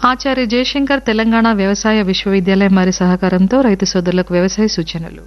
ఆచార్య జయశంకర్ తెలంగాణ వ్యవసాయ విశ్వవిద్యాలయం వారి సహకారంతో రైతు సోదరులకు వ్యవసాయ సూచనలు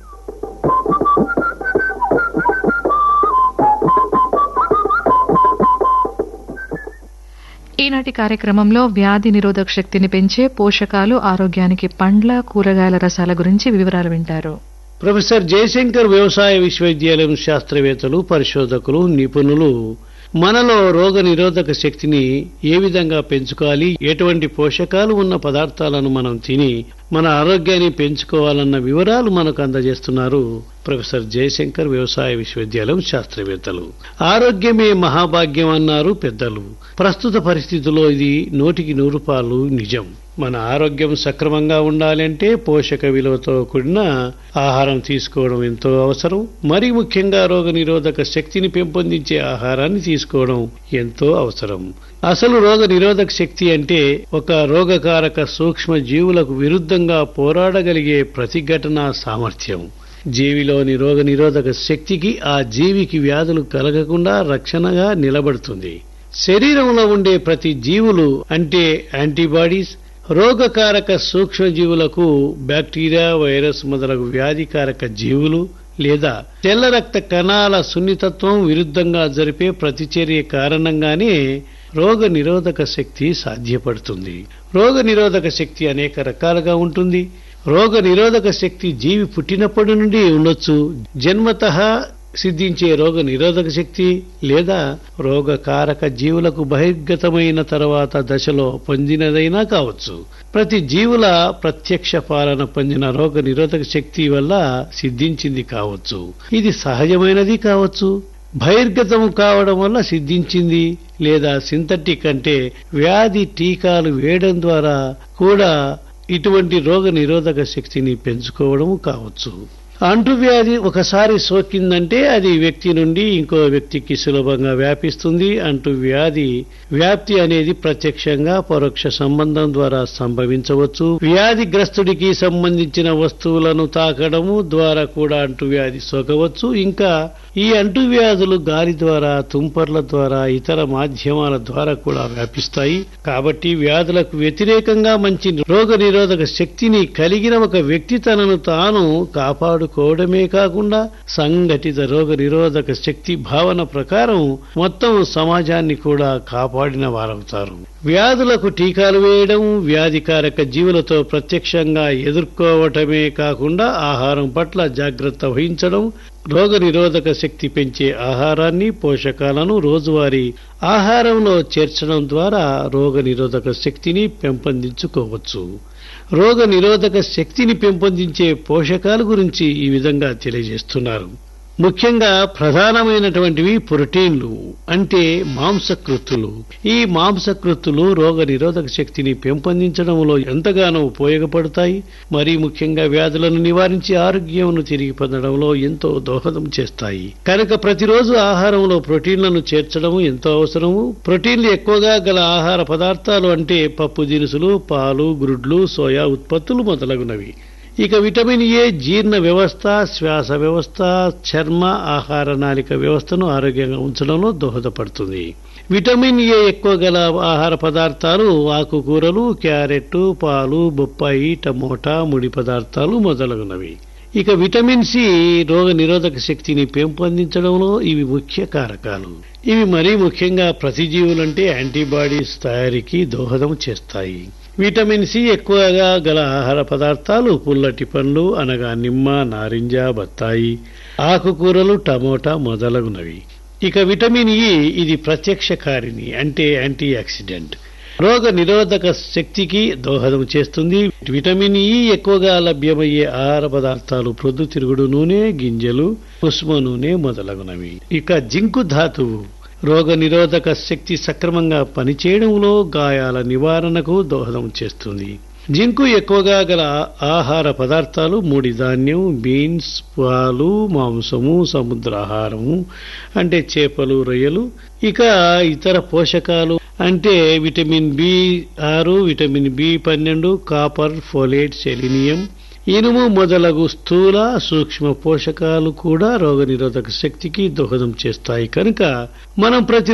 ఈనాటి కార్యక్రమంలో వ్యాధి నిరోధక శక్తిని పెంచే పోషకాలు ఆరోగ్యానికి పండ్ల కూరగాయల రసాల గురించి వివరాలు వింటారు ప్రొఫెసర్ జయశంకర్ వ్యవసాయ విశ్వవిద్యాలయం శాస్త్రవేత్తలు పరిశోధకులు నిపుణులు మనలో రోగ నిరోధక శక్తిని ఏ విధంగా పెంచుకోవాలి ఎటువంటి పోషకాలు ఉన్న పదార్థాలను మనం తిని మన ఆరోగ్యాన్ని పెంచుకోవాలన్న వివరాలు మనకు అందజేస్తున్నారు ప్రొఫెసర్ జయశంకర్ వ్యవసాయ విశ్వవిద్యాలయం శాస్త్రవేత్తలు ఆరోగ్యమే మహాభాగ్యం అన్నారు పెద్దలు ప్రస్తుత పరిస్థితుల్లో ఇది నూటికి నూరు పాలు నిజం మన ఆరోగ్యం సక్రమంగా ఉండాలంటే పోషక విలువతో కూడిన ఆహారం తీసుకోవడం ఎంతో అవసరం మరీ ముఖ్యంగా రోగ నిరోధక శక్తిని పెంపొందించే ఆహారాన్ని తీసుకోవడం ఎంతో అవసరం అసలు రోగ నిరోధక శక్తి అంటే ఒక రోగకారక సూక్ష్మ జీవులకు విరుద్ధంగా పోరాడగలిగే ప్రతిఘటన సామర్థ్యం జీవిలోని రోగ నిరోధక శక్తికి ఆ జీవికి వ్యాధులు కలగకుండా రక్షణగా నిలబడుతుంది శరీరంలో ఉండే ప్రతి జీవులు అంటే యాంటీబాడీస్ రోగకారక సూక్ష్మజీవులకు బ్యాక్టీరియా వైరస్ మొదలగు వ్యాధికారక జీవులు లేదా తెల్ల రక్త కణాల సున్నితత్వం విరుద్ధంగా జరిపే ప్రతిచర్య కారణంగానే రోగ నిరోధక శక్తి సాధ్యపడుతుంది రోగ నిరోధక శక్తి అనేక రకాలుగా ఉంటుంది రోగ నిరోధక శక్తి జీవి పుట్టినప్పటి నుండి ఉండొచ్చు జన్మతః సిద్ధించే రోగ నిరోధక శక్తి లేదా రోగకారక జీవులకు బహిర్గతమైన తర్వాత దశలో పొందినదైనా కావచ్చు ప్రతి జీవుల ప్రత్యక్ష పాలన పొందిన రోగ నిరోధక శక్తి వల్ల సిద్ధించింది కావచ్చు ఇది సహజమైనది కావచ్చు బహిర్గతము కావడం వల్ల సిద్ధించింది లేదా సింథటిక్ అంటే వ్యాధి టీకాలు వేయడం ద్వారా కూడా ఇటువంటి రోగ నిరోధక శక్తిని పెంచుకోవడం కావచ్చు అంటువ్యాధి ఒకసారి సోకిందంటే అది వ్యక్తి నుండి ఇంకో వ్యక్తికి సులభంగా వ్యాపిస్తుంది అంటు వ్యాధి వ్యాప్తి అనేది ప్రత్యక్షంగా పరోక్ష సంబంధం ద్వారా సంభవించవచ్చు వ్యాధిగ్రస్తుడికి సంబంధించిన వస్తువులను తాకడము ద్వారా కూడా అంటువ్యాధి సోకవచ్చు ఇంకా ఈ అంటువ్యాధులు గాలి ద్వారా తుంపర్ల ద్వారా ఇతర మాధ్యమాల ద్వారా కూడా వ్యాపిస్తాయి కాబట్టి వ్యాధులకు వ్యతిరేకంగా మంచి రోగ నిరోధక శక్తిని కలిగిన ఒక వ్యక్తి తనను తాను కాపాడుకోవడమే కాకుండా సంఘటిత రోగ నిరోధక శక్తి భావన ప్రకారం మొత్తం సమాజాన్ని కూడా కాపాడిన వారవుతారు వ్యాధులకు టీకాలు వేయడం వ్యాధికారక జీవులతో ప్రత్యక్షంగా ఎదుర్కోవటమే కాకుండా ఆహారం పట్ల జాగ్రత్త వహించడం రోగ నిరోధక శక్తి పెంచే ఆహారాన్ని పోషకాలను రోజువారీ ఆహారంలో చేర్చడం ద్వారా రోగ నిరోధక శక్తిని పెంపొందించుకోవచ్చు రోగ నిరోధక శక్తిని పెంపొందించే పోషకాల గురించి ఈ విధంగా తెలియజేస్తున్నారు ముఖ్యంగా ప్రధానమైనటువంటివి ప్రోటీన్లు అంటే మాంసకృత్తులు ఈ మాంసకృత్తులు రోగ నిరోధక శక్తిని పెంపొందించడంలో ఎంతగానో ఉపయోగపడతాయి మరీ ముఖ్యంగా వ్యాధులను నివారించి ఆరోగ్యమును తిరిగి పొందడంలో ఎంతో దోహదం చేస్తాయి కనుక ప్రతిరోజు ఆహారంలో ప్రోటీన్లను చేర్చడం ఎంతో అవసరము ప్రోటీన్లు ఎక్కువగా గల ఆహార పదార్థాలు అంటే పప్పు దినుసులు పాలు గుడ్లు సోయా ఉత్పత్తులు మొదలగునవి ఇక విటమిన్ ఏ జీర్ణ వ్యవస్థ శ్వాస వ్యవస్థ చర్మ ఆహార నాళిక వ్యవస్థను ఆరోగ్యంగా ఉంచడంలో దోహదపడుతుంది విటమిన్ ఏ ఎక్కువ గల ఆహార పదార్థాలు ఆకుకూరలు క్యారెట్ పాలు బొప్పాయి టమోటా ముడి పదార్థాలు మొదలగునవి ఇక విటమిన్ సి రోగ నిరోధక శక్తిని పెంపొందించడంలో ఇవి ముఖ్య కారకాలు ఇవి మరీ ముఖ్యంగా ప్రతిజీవులంటే యాంటీబాడీస్ తయారీకి దోహదం చేస్తాయి విటమిన్ సి ఎక్కువగా గల ఆహార పదార్థాలు పుల్లటి పండ్లు అనగా నిమ్మ నారింజ బత్తాయి ఆకుకూరలు టమోటా మొదలగునవి ఇక విటమిన్ ఇ ఇది ప్రత్యక్ష కారిణి అంటే యాంటీ ఆక్సిడెంట్ రోగ నిరోధక శక్తికి దోహదం చేస్తుంది విటమిన్ ఇ ఎక్కువగా లభ్యమయ్యే ఆహార పదార్థాలు ప్రొద్దుతిరుగుడు నూనె గింజలు కుసుమ నూనె మొదలగునవి ఇక జింకు ధాతువు రోగ నిరోధక శక్తి సక్రమంగా పనిచేయడంలో గాయాల నివారణకు దోహదం చేస్తుంది జింకు ఎక్కువగా గల ఆహార పదార్థాలు ముడి ధాన్యం బీన్స్ పాలు మాంసము సముద్రాహారము అంటే చేపలు రొయ్యలు ఇక ఇతర పోషకాలు అంటే విటమిన్ బి ఆరు విటమిన్ బి పన్నెండు కాపర్ ఫోలేట్ సెలినియం ఇనుము మొదలగు స్థూల సూక్ష్మ పోషకాలు కూడా రోగనిరోధక శక్తికి దోహదం చేస్తాయి కనుక మనం ప్రతి